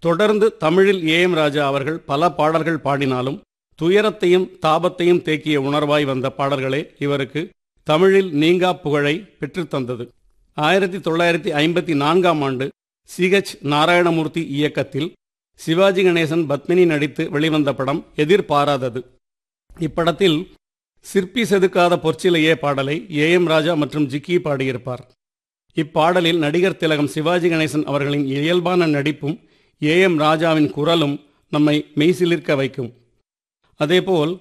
தொடர்ந்து தமிழில் A M ராஜா அவர்கள் பல பாடல்கள் பாடினாலும் துயரத்தையும் தாபத்தையும் தேக்கிய உணர்வாய் வந்த பாடல்களே இவருக்கு தமிழில் நீங்கா புகழை பெற்றுத்தந்தது ஆயிரத்தி தொள்ளாயிரத்தி ஐம்பத்தி நான்காம் ஆண்டு சிஹெச் நாராயணமூர்த்தி இயக்கத்தில் சிவாஜி கணேசன் பத்மினி நடித்து வெளிவந்த படம் எதிர்பாராதது இப்படத்தில் சிற்பி செதுக்காத பொற்சிலையே பாடலை ஏ எம் ராஜா மற்றும் ஜிக்கி பாடியிருப்பார் இப்பாடலில் நடிகர் திலகம் சிவாஜி கணேசன் அவர்களின் இயல்பான நடிப்பும் ஏ எம் ராஜாவின் குரலும் நம்மை மெய்சிலிர்க்க வைக்கும் அதேபோல்